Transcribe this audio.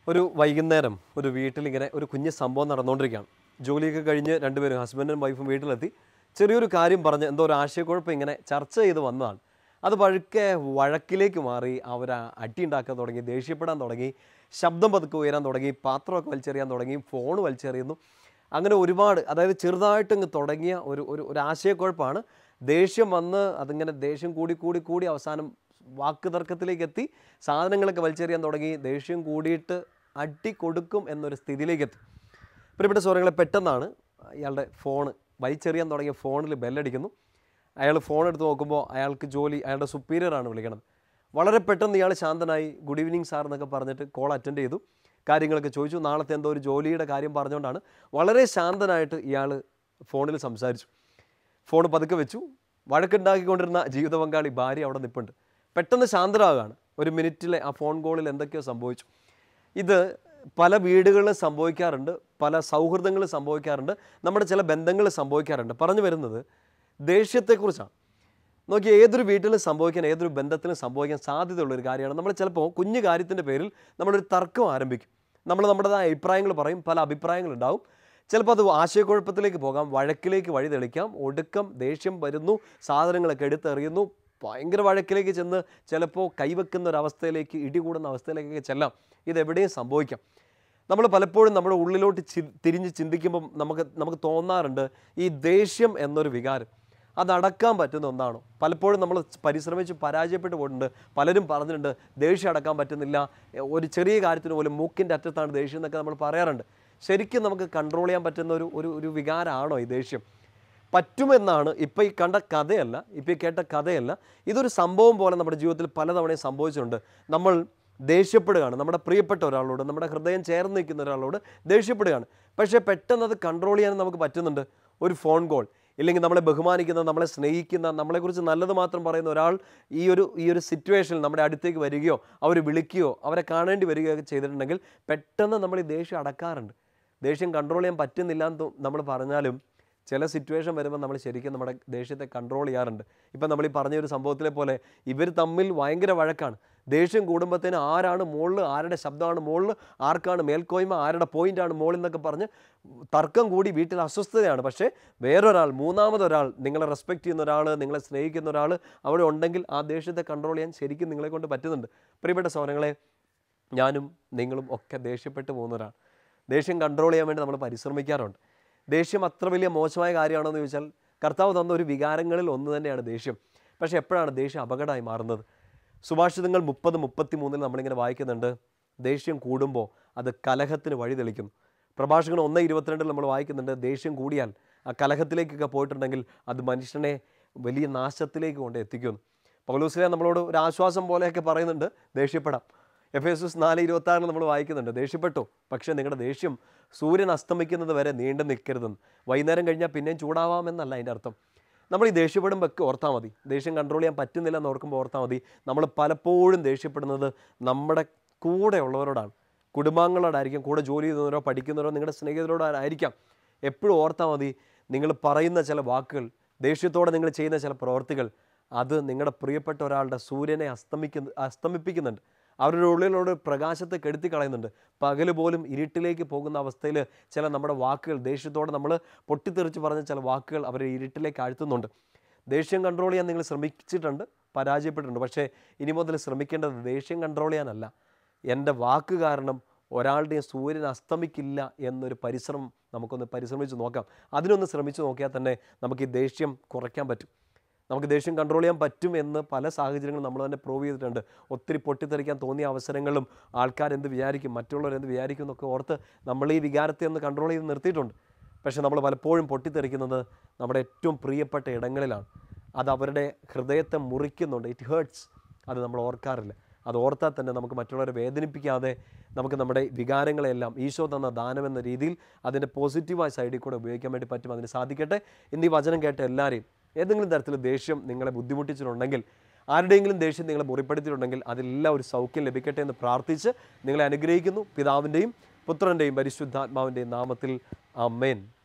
ഒരു വൈകുന്നേരം ഒരു വീട്ടിലിങ്ങനെ ഒരു കുഞ്ഞ് സംഭവം നടന്നുകൊണ്ടിരിക്കുകയാണ് ജോലിയൊക്കെ കഴിഞ്ഞ് രണ്ടുപേരും ഹസ്ബൻഡും വൈഫും വീട്ടിലെത്തി ചെറിയൊരു കാര്യം പറഞ്ഞ് എന്തോ ഒരു ആശയക്കുഴപ്പം ഇങ്ങനെ ചർച്ച ചെയ്ത് വന്നതാണ് അത് പഴുക്കെ വഴക്കിലേക്ക് മാറി അവർ അടി ഉണ്ടാക്കാൻ തുടങ്ങി ദേഷ്യപ്പെടാൻ തുടങ്ങി ശബ്ദം പതുക്കെ ഉയരാൻ തുടങ്ങി പാത്രമൊക്കെ വലിച്ചെറിയാൻ തുടങ്ങി ഫോൺ വലിച്ചെറിയുന്നു അങ്ങനെ ഒരുപാട് അതായത് ചെറുതായിട്ട് ഇങ്ങ് തുടങ്ങിയ ഒരു ഒരു ഒരു ആശയക്കുഴപ്പമാണ് ദേഷ്യം വന്ന് അതിങ്ങനെ ദേഷ്യം കൂടി കൂടി കൂടി അവസാനം വാക്ക് തർക്കത്തിലേക്ക് എത്തി സാധനങ്ങളൊക്കെ വലിച്ചെറിയാൻ തുടങ്ങി ദേഷ്യം കൂടിയിട്ട് അടി കൊടുക്കും എന്നൊരു സ്ഥിതിയിലേക്ക് എത്തി പ്രിയപ്പെട്ട സൗരങ്ങളെ പെട്ടെന്നാണ് അയാളുടെ ഫോൺ വലിച്ചെറിയാൻ തുടങ്ങിയ ഫോണിൽ ബെല്ലടിക്കുന്നു അയാൾ ഫോൺ എടുത്ത് നോക്കുമ്പോൾ അയാൾക്ക് ജോലി അയാളുടെ സുപ്പീരിയറാണ് വിളിക്കണത് വളരെ പെട്ടെന്ന് ഇയാൾ ശാന്തനായി ഗുഡ് ഈവനിങ് സാർ എന്നൊക്കെ പറഞ്ഞിട്ട് കോൾ അറ്റൻഡ് ചെയ്തു കാര്യങ്ങളൊക്കെ ചോദിച്ചു നാളത്തെ എന്തോ ഒരു ജോലിയുടെ കാര്യം പറഞ്ഞുകൊണ്ടാണ് വളരെ ശാന്തനായിട്ട് ഇയാൾ ഫോണിൽ സംസാരിച്ചു ഫോൺ പതുക്കെ വെച്ചു വഴക്കുണ്ടാക്കിക്കൊണ്ടിരുന്ന ജീവിത പങ്കാളി ഭാര്യ അവിടെ നിൽപ്പുണ്ട് പെട്ടെന്ന് ശാന്തരാകുകയാണ് ഒരു മിനിറ്റിലെ ആ ഫോൺ കോളിൽ എന്തൊക്കെയോ സംഭവിച്ചു ഇത് പല വീടുകളിലും സംഭവിക്കാറുണ്ട് പല സൗഹൃദങ്ങളും സംഭവിക്കാറുണ്ട് നമ്മുടെ ചില ബന്ധങ്ങൾ സംഭവിക്കാറുണ്ട് പറഞ്ഞു വരുന്നത് ദേഷ്യത്തെക്കുറിച്ചാണ് നോക്കി ഏതൊരു വീട്ടിലും സംഭവിക്കാൻ ഏതൊരു ബന്ധത്തിലും സംഭവിക്കാൻ സാധ്യതയുള്ള ഒരു കാര്യമാണ് നമ്മൾ ചിലപ്പോൾ കുഞ്ഞു കാര്യത്തിൻ്റെ പേരിൽ നമ്മളൊരു തർക്കം ആരംഭിക്കും നമ്മൾ നമ്മുടേതായ അഭിപ്രായങ്ങൾ പറയും പല അഭിപ്രായങ്ങളുണ്ടാവും ചിലപ്പോൾ അത് ആശയക്കുഴപ്പത്തിലേക്ക് പോകാം വഴക്കിലേക്ക് വഴി തെളിക്കാം ഒടുക്കം ദേഷ്യം വരുന്നു സാധനങ്ങളൊക്കെ എടുത്തെറിയുന്നു ഭയങ്കര വഴക്കിലേക്ക് ചെന്ന് ചിലപ്പോൾ കൈവെക്കുന്ന ഒരു അവസ്ഥയിലേക്ക് ഇടികൂടുന്ന അവസ്ഥയിലേക്കൊക്കെ ചെല്ലാം ഇതെവിടെയും സംഭവിക്കാം നമ്മൾ പലപ്പോഴും നമ്മുടെ ഉള്ളിലോട്ട് ചി തിരിഞ്ഞ് ചിന്തിക്കുമ്പം നമുക്ക് നമുക്ക് തോന്നാറുണ്ട് ഈ ദേഷ്യം എന്നൊരു വികാരം അത് അടക്കാൻ പറ്റുന്ന ഒന്നാണോ പലപ്പോഴും നമ്മൾ പരിശ്രമിച്ച് പരാജയപ്പെട്ടു പോയിട്ടുണ്ട് പലരും പറഞ്ഞിട്ടുണ്ട് ദേഷ്യം അടക്കാൻ പറ്റുന്നില്ല എ, ഒരു ചെറിയ കാര്യത്തിന് പോലും മൂക്കിൻ്റെ അറ്റത്താണ് ദേഷ്യം എന്നൊക്കെ നമ്മൾ പറയാറുണ്ട് ശരിക്കും നമുക്ക് കൺട്രോൾ ചെയ്യാൻ പറ്റുന്ന ഒരു ഒരു ഒരു വികാരമാണോ ഈ ദേഷ്യം പറ്റുമെന്നാണ് ഇപ്പോൾ ഈ കണ്ട കഥയല്ല ഇപ്പോൾ ഈ കേട്ട കഥയല്ല ഇതൊരു സംഭവം പോലെ നമ്മുടെ ജീവിതത്തിൽ പലതവണയും സംഭവിച്ചിട്ടുണ്ട് നമ്മൾ ദേഷ്യപ്പെടുകയാണ് നമ്മുടെ പ്രിയപ്പെട്ട ഒരാളോട് നമ്മുടെ ഹൃദയം ചേർന്ന് നിൽക്കുന്ന ഒരാളോട് ദേഷ്യപ്പെടുകയാണ് പക്ഷേ പെട്ടെന്ന് അത് കൺട്രോൾ ചെയ്യാൻ നമുക്ക് പറ്റുന്നുണ്ട് ഒരു ഫോൺ കോൾ ഇല്ലെങ്കിൽ നമ്മളെ ബഹുമാനിക്കുന്ന നമ്മളെ സ്നേഹിക്കുന്ന നമ്മളെക്കുറിച്ച് നല്ലത് മാത്രം പറയുന്ന ഒരാൾ ഈ ഒരു ഈ ഒരു സിറ്റുവേഷനിൽ നമ്മുടെ അടുത്തേക്ക് വരികയോ അവർ വിളിക്കുകയോ അവരെ കാണേണ്ടി വരികയോ ഒക്കെ ചെയ്തിട്ടുണ്ടെങ്കിൽ പെട്ടെന്ന് നമ്മൾ ഈ ദേഷ്യം അടക്കാറുണ്ട് ദേഷ്യം കൺട്രോൾ ചെയ്യാൻ പറ്റുന്നില്ല എന്ന് തോ- നമ്മൾ പറഞ്ഞാലും ചില സിറ്റുവേഷൻ വരുമ്പോൾ നമ്മൾ ശരിക്കും നമ്മുടെ ദേഷ്യത്തെ കൺട്രോൾ ചെയ്യാറുണ്ട് ഇപ്പം നമ്മൾ ഈ പറഞ്ഞ ഒരു സംഭവത്തിലെ പോലെ ഇവർ തമ്മിൽ ഭയങ്കര വഴക്കാണ് ദേഷ്യം കൂടുമ്പോഴത്തേന് ആരാണ് മുകളിൽ ആരുടെ ശബ്ദമാണ് മുകളിൽ ആർക്കാണ് മേൽക്കോയ്മ ആരുടെ പോയിൻ്റാണ് മുകളിൽ എന്നൊക്കെ പറഞ്ഞ് തർക്കം കൂടി വീട്ടിൽ അസ്വസ്ഥതയാണ് പക്ഷേ വേറൊരാൾ മൂന്നാമതൊരാൾ നിങ്ങളെ റെസ്പെക്റ്റ് ചെയ്യുന്ന ഒരാൾ നിങ്ങളെ സ്നേഹിക്കുന്ന ഒരാൾ അവിടെ ഉണ്ടെങ്കിൽ ആ ദേഷ്യത്തെ കൺട്രോൾ ചെയ്യാൻ ശരിക്കും നിങ്ങളെ കൊണ്ട് പറ്റുന്നുണ്ട് പ്രിയപ്പെട്ട സൗരങ്ങളെ ഞാനും നിങ്ങളും ഒക്കെ ദേഷ്യപ്പെട്ട് പോകുന്നവരാണ് ദേഷ്യം കൺട്രോൾ ചെയ്യാൻ വേണ്ടി നമ്മൾ പരിശ്രമിക്കാറുണ്ട് ദേഷ്യം അത്ര വലിയ മോശമായ കാര്യമാണോ എന്ന് ചോദിച്ചാൽ കർത്താവ് തന്ന ഒരു വികാരങ്ങളിൽ ഒന്ന് തന്നെയാണ് ദേഷ്യം പക്ഷേ എപ്പോഴാണ് ദേഷ്യം അപകടമായി മാറുന്നത് സുഭാഷിതങ്ങൾ മുപ്പത് മുപ്പത്തി മൂന്നിൽ നമ്മളിങ്ങനെ വായിക്കുന്നുണ്ട് ദേഷ്യം കൂടുമ്പോൾ അത് കലഹത്തിന് വഴി തെളിക്കുന്നു പ്രഭാഷകൻ ഒന്ന് ഇരുപത്തിരണ്ടിൽ നമ്മൾ വായിക്കുന്നുണ്ട് ദേഷ്യം കൂടിയാൽ ആ കലഹത്തിലേക്കൊക്കെ പോയിട്ടുണ്ടെങ്കിൽ അത് മനുഷ്യനെ വലിയ നാശത്തിലേക്ക് കൊണ്ട് എത്തിക്കുന്നു പൗലൂസിലെ നമ്മളോട് ഒരു ആശ്വാസം പോലെയൊക്കെ പറയുന്നുണ്ട് ദേഷ്യപ്പെടാം എഫ് എസ് എസ് നാല് ഇരുപത്തി ആറിൽ നമ്മൾ വായിക്കുന്നുണ്ട് ദേഷ്യപ്പെട്ടു പക്ഷേ നിങ്ങളുടെ ദേഷ്യം സൂര്യൻ അസ്തമിക്കുന്നത് വരെ നീണ്ടു നിൽക്കരുതെന്ന് വൈകുന്നേരം കഴിഞ്ഞാൽ പിന്നെയും ചൂടാവാമെന്നല്ല അതിൻ്റെ അർത്ഥം നമ്മൾ ഈ ദേഷ്യപ്പെടുമ്പോൾ ഒക്കെ ഓർത്താൽ മതി ദേഷ്യം കൺട്രോൾ ചെയ്യാൻ പറ്റുന്നില്ല എന്ന് ഓർക്കുമ്പോൾ ഓർത്താൽ മതി നമ്മൾ പലപ്പോഴും ദേഷ്യപ്പെടുന്നത് നമ്മുടെ കൂടെ ഉള്ളവരോടാണ് കുടുംബാംഗങ്ങളോടായിരിക്കും കൂടെ ജോലി ചെയ്യുന്നവരോ പഠിക്കുന്നവരോ നിങ്ങളുടെ സ്നേഹിതരോടായിരിക്കാം എപ്പോഴും ഓർത്താൽ മതി നിങ്ങൾ പറയുന്ന ചില വാക്കുകൾ ദേഷ്യത്തോടെ നിങ്ങൾ ചെയ്യുന്ന ചില പ്രവർത്തികൾ അത് നിങ്ങളുടെ പ്രിയപ്പെട്ട ഒരാളുടെ സൂര്യനെ അസ്തമിക്കുന്ന അസ്തമിപ്പിക്കുന്നുണ്ട് അവരുടെ ഉള്ളിലുള്ള പ്രകാശത്തെ കെടുത്തി കളയുന്നുണ്ട് പകൽ പോലും ഇരുട്ടിലേക്ക് പോകുന്ന അവസ്ഥയിൽ ചില നമ്മുടെ വാക്കുകൾ ദേഷ്യത്തോടെ നമ്മൾ പൊട്ടിത്തെറിച്ച് പറഞ്ഞ ചില വാക്കുകൾ അവരെ ഇരുട്ടിലേക്ക് ആഴ്ത്തുന്നുണ്ട് ദേഷ്യം കൺട്രോൾ ചെയ്യാൻ നിങ്ങൾ ശ്രമിച്ചിട്ടുണ്ട് പരാജയപ്പെട്ടിട്ടുണ്ട് പക്ഷേ ഇനി മുതൽ ശ്രമിക്കേണ്ടത് ദേഷ്യം കൺട്രോൾ ചെയ്യാനല്ല എൻ്റെ വാക്ക് കാരണം ഒരാളുടെയും സൂര്യൻ അസ്തമിക്കില്ല എന്നൊരു പരിശ്രമം നമുക്കൊന്ന് പരിശ്രമിച്ച് നോക്കാം അതിനൊന്ന് ശ്രമിച്ച് നോക്കിയാൽ തന്നെ നമുക്ക് ഈ ദേഷ്യം കുറയ്ക്കാൻ പറ്റും നമുക്ക് ദേഷ്യം കൺട്രോൾ ചെയ്യാൻ പറ്റും എന്ന് പല സാഹചര്യങ്ങളും നമ്മൾ തന്നെ പ്രൂവ് ചെയ്തിട്ടുണ്ട് ഒത്തിരി പൊട്ടിത്തെറിക്കാൻ തോന്നിയ അവസരങ്ങളും ആൾക്കാരെന്ത് വിചാരിക്കും മറ്റുള്ളവർ എന്ത് വിചാരിക്കും എന്നൊക്കെ ഓർത്ത് നമ്മൾ ഈ വികാരത്തെ ഒന്ന് കൺട്രോൾ ചെയ്ത് നിർത്തിയിട്ടുണ്ട് പക്ഷേ നമ്മൾ പലപ്പോഴും പൊട്ടിത്തെറിക്കുന്നത് നമ്മുടെ ഏറ്റവും പ്രിയപ്പെട്ട ഇടങ്ങളിലാണ് അത് അവരുടെ ഹൃദയത്തെ മുറിക്കുന്നുണ്ട് ഇറ്റ് ഹേർട്സ് അത് നമ്മൾ ഓർക്കാറില്ല അത് ഓർത്താൽ തന്നെ നമുക്ക് മറ്റുള്ളവരെ വേദനിപ്പിക്കാതെ നമുക്ക് നമ്മുടെ വികാരങ്ങളെല്ലാം ഈശോ തന്ന ദാനം എന്ന രീതിയിൽ അതിൻ്റെ പോസിറ്റീവായ സൈഡിൽ കൂടെ ഉപയോഗിക്കാൻ വേണ്ടി പറ്റും അതിന് സാധിക്കട്ടെ ഇന്ന് ഈ വചനം കേട്ട എല്ലാവരെയും ഏതെങ്കിലും തരത്തിൽ ദേഷ്യം നിങ്ങളെ ബുദ്ധിമുട്ടിച്ചിട്ടുണ്ടെങ്കിൽ ആരുടെയെങ്കിലും ദേഷ്യം നിങ്ങളെ മുറിപ്പെടുത്തിയിട്ടുണ്ടെങ്കിൽ അതിലെല്ലാം ഒരു സൗഖ്യം ലഭിക്കട്ടെ എന്ന് പ്രാർത്ഥിച്ച് നിങ്ങളെ അനുഗ്രഹിക്കുന്നു പിതാവിൻ്റെയും പുത്രൻ്റെയും പരിശുദ്ധാത്മാവിൻ്റെയും നാമത്തിൽ അമ്മേൻ